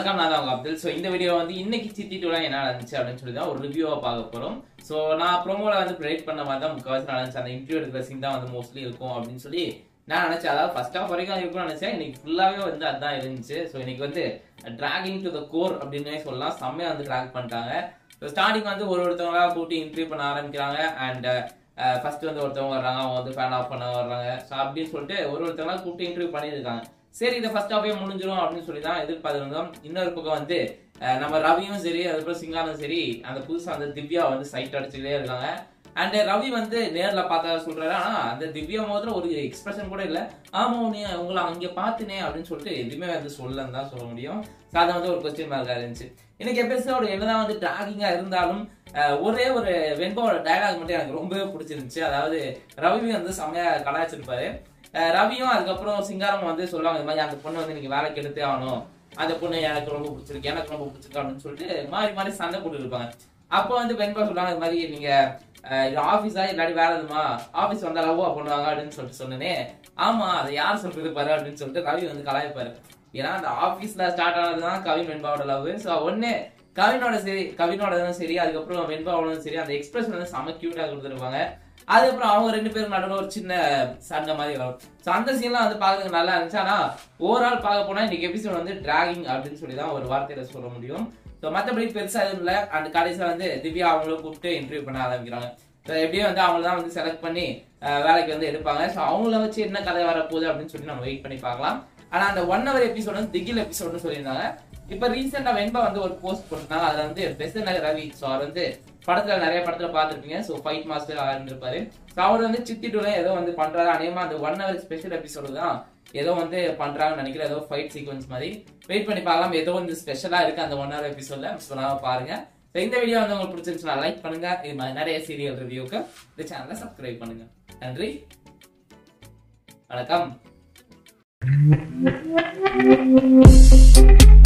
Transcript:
வணக்கம் நான் தான் உங்க அப்துல் ஸோ இந்த வீடியோ வந்து இன்னைக்கு சித்தி டூலாம் என்ன நடந்துச்சு அப்படின்னு சொல்லி தான் ஒரு ரிவ்யூவா பார்க்க போறோம் ஸோ நான் ப்ரோமோல வந்து ப்ரெடிக்ட் பண்ண மாதிரி தான் முக்கால்வாசி நடந்துச்சு அந்த இன்டர்வியூ எடுக்கிற சீன் தான் வந்து மோஸ்ட்லி இருக்கும் அப்படின்னு சொல்லி நான் நினைச்சேன் அதாவது ஃபர்ஸ்ட் ஆஃப் வரைக்கும் இருக்கும்னு நினைச்சேன் இன்னைக்கு ஃபுல்லாவே வந்து அதான் இருந்துச்சு ஸோ இன்னைக்கு வந்து டிராகிங் டு த கோர் அப்படின்னே சொல்லலாம் செம்மையா வந்து ட்ராக் பண்ணிட்டாங்க ஸோ ஸ்டார்டிங் வந்து ஒரு ஒருத்தவங்களா கூட்டி இன்டர்வியூ பண்ண ஆரம்பிக்கிறாங்க அண்ட் ஃபர்ஸ்ட் வந்து ஒருத்தவங்க வர்றாங்க அவங்க வந்து ஃபேன் ஆஃப் பண்ண வர்றாங்க ஸோ அப்படின்னு சொல்லிட்டு ஒரு ஒருத்தவங்களா கூப்பிட்டு இன்டர்வியூ பண்ணியிருக்காங்க சரி இதை ஃபர்ஸ்ட் ஆஃபே முடிஞ்சிரும் அப்படின்னு சொல்லி தான் எதிர்பார்த்துருந்தோம் இன்னொரு பக்கம் வந்து அஹ், நம்ம ரவியும் சரி அதுக்கப்புறம் சிங்கானும் சரி அந்த புதுசா அந்த திவ்யா வந்து சைட் அடிச்சுக்கிட்டே இருக்காங்க அண்ட் ரவி வந்து நேர்ல பார்த்தா சொல்றாரு ஆனா அந்த திவ்யா முதல்ல ஒரு எக்ஸ்பிரஷன் கூட இல்ல ஆமா நீ உங்களை அங்க பாத்துனே அப்படின்னு சொல்லிட்டு எதுவுமே வந்து சொல்லன்னு தான் சொல்ல முடியும் So, அது வந்து ஒரு கொஸ்டின் மார்க்கா இருந்துச்சு இன்னைக்கு எபிசோடு என்னதான் வந்து டிராகிங்கா இருந்தாலும் அஹ், ஒரே ஒரு வெண்பாவோட டயலாக் மட்டும் எனக்கு ரொம்பவே பிடிச்சிருந்துச்சு அதாவது ரவி வந்து செம்மையா கலாய்ச்சிருப்பாரு அஹ், ரவியும் அதுக்கப்புறம் சிங்காரம் வந்து சொல்லுவாங்க இந்த மாதிரி அந்த பொண்ணு வந்து நீங்க வேலைக்கு எடுத்தே ஆகணும் அந்த பொண்ணு எனக்கு ரொம்ப பிடிச்சிருக்கு எனக்கு ரொம்ப பிடிச்சிருக்கு அப்படின்னு சொல்லிட்டு மாறி மாறி சண்டை போட்டு இருப்பாங்க அப்போ வந்து வெண்பா சொல்லுவாங்க இந்த மாதிரி நீங்க அஹ், இது ஆபீஸா இல்லாட்டி வேற எதுமா ஆபீஸ் வந்தா லவ்வா பண்ணுவாங்க அப்படின்னு சொல்லிட்டு சொன்னனே ஆமா அதை யார் சொல்றது பாரு அப்படின்னு சொல்லிட்டு ரவி வந்து கலாய்ப்பாரு ஏன்னா அந்த ஆபீஸ்ல ஸ்டார்ட் ஆனதுதான் கவின் வெண்பாவோட லவ் ஸோ ஒன்னு கவினோட சரி கவினோடதும் சரி அதுக்கப்புறம் வெண்பாவோடதும் சரி அந்த எக்ஸ்பிரஷன் வந்து செம கியூட்டா கொடுத்துருப்பாங்க அதுக்கப்புறம் அவங்க ரெண்டு பேரும் நடுவில் ஒரு சின்ன சண்டை மாதிரி வரும் ஸோ அந்த சீன்லாம் வந்து பார்க்கறதுக்கு நல்லா இருந்துச்சு ஆனா ஓவரால் பார்க்க போனா இன்னைக்கு எபிசோட் வந்து டிராகிங் அப்படின்னு சொல்லி தான் ஒரு வார்த்தையில சொல்ல முடியும் ஸோ மற்றபடி பெருசா எதுவும் இல்லை அந்த கடைசியில் வந்து திவ்யா அவங்களும் கூப்பிட்டு இன்டர்வியூ பண்ண ஆரம்பிக்கிறாங்க ஸோ எப்படியும் வந்து அவங்கள தான் வந்து செலக்ட் பண்ணி அஹ், வேலைக்கு வந்து எடுப்பாங்க ஸோ அவங்கள வச்சு என்ன கதை வரப்போகுது அப்படின்னு சொல்லி நம்ம வெயிட் பண்ணி பார்க்கலாம் ஆனா அந்த ஒன் ஹவர் எபிசோட் வந்து திகில் எபிசோட்னு சொல்லியிருந்தாங்க இப்போ ரீசெண்டா வெண்பா வந்து ஒரு போஸ்ட் போட்டிருந்தாங்க அதுல வந்து பெசன் ரவி ஸோ அவர் வந்து படத்துல நிறைய படத்துல பார்த்திருப்பீங்க ஸோ ஃபைட் மாஸ்டர் இருந்திருப்பாரு ஸோ அவர் வந்து சித்தி டூல ஏதோ வந்து பண்றாரு அநேகமா அந்த ஒன் ஹவர் ஸ்பெஷல் எபிசோடு தான் ஏதோ வந்து பண்றாங்கன்னு நினைக்கிறேன் ஏதோ ஃபைட் சீக்வன்ஸ் மாதிரி வெயிட் பண்ணி பார்க்கலாம் ஏதோ வந்து ஸ்பெஷலா இருக்கு அந்த ஒன் ஹவர் எபிசோட்ல ஸோ நான் பாருங்க So, இந்த வீடியோ வந்து உங்களுக்கு பிடிச்சிருந்துச்சுன்னா லைக் பண்ணுங்க இது மாதிரி நிறைய சீரியல் ரிவ்யூக்கு இந்த சேனலை சப்ஸ்கிரைப் பண்ணுங்க நன்றி வணக்கம்